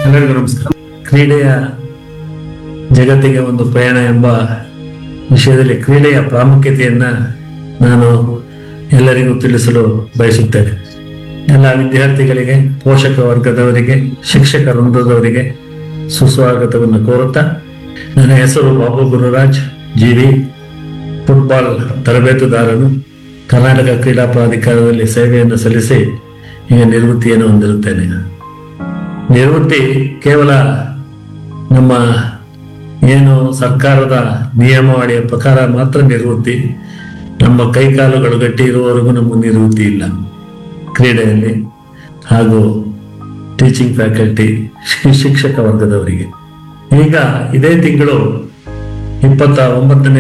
ಎಲ್ಲರಿಗೂ ನಮಸ್ಕಾರ ಕ್ರೀಡೆಯ ಜಗತ್ತಿಗೆ ಒಂದು ಪ್ರಯಾಣ ಎಂಬ ವಿಷಯದಲ್ಲಿ ಕ್ರೀಡೆಯ ಪ್ರಾಮುಖ್ಯತೆಯನ್ನ ನಾನು ಎಲ್ಲರಿಗೂ ತಿಳಿಸಲು ಬಯಸುತ್ತೇನೆ ಎಲ್ಲ ವಿದ್ಯಾರ್ಥಿಗಳಿಗೆ ಪೋಷಕ ವರ್ಗದವರಿಗೆ ಶಿಕ್ಷಕ ವೃಂದದವರಿಗೆ ಸುಸ್ವಾಗತವನ್ನು ಕೋರುತ್ತಾ ನನ್ನ ಹೆಸರು ಬಾಬು ಗುರುರಾಜ್ ಜಿವಿ ಫುಟ್ಬಾಲ್ ತರಬೇತುದಾರನು ಕರ್ನಾಟಕ ಕ್ರೀಡಾ ಪ್ರಾಧಿಕಾರದಲ್ಲಿ ಸೇವೆಯನ್ನು ಸಲ್ಲಿಸಿ ಈಗ ನಿವೃತ್ತಿಯನ್ನು ಹೊಂದಿರುತ್ತೇನೆ ನಿವೃತ್ತಿ ಕೇವಲ ನಮ್ಮ ಏನು ಸರ್ಕಾರದ ನಿಯಮಾವಳಿಯ ಪ್ರಕಾರ ಮಾತ್ರ ನಿವೃತ್ತಿ ನಮ್ಮ ಕೈಕಾಲುಗಳು ಗಟ್ಟಿ ಇರುವವರೆಗೂ ನಮ್ಮ ನಿವೃತ್ತಿ ಇಲ್ಲ ಕ್ರೀಡೆಯಲ್ಲಿ ಹಾಗೂ ಟೀಚಿಂಗ್ ಫ್ಯಾಕಲ್ಟಿ ಶಿಕ್ಷಕ ವರ್ಗದವರಿಗೆ ಈಗ ಇದೇ ತಿಂಗಳು ಇಪ್ಪತ್ತ ಒಂಬತ್ತನೇ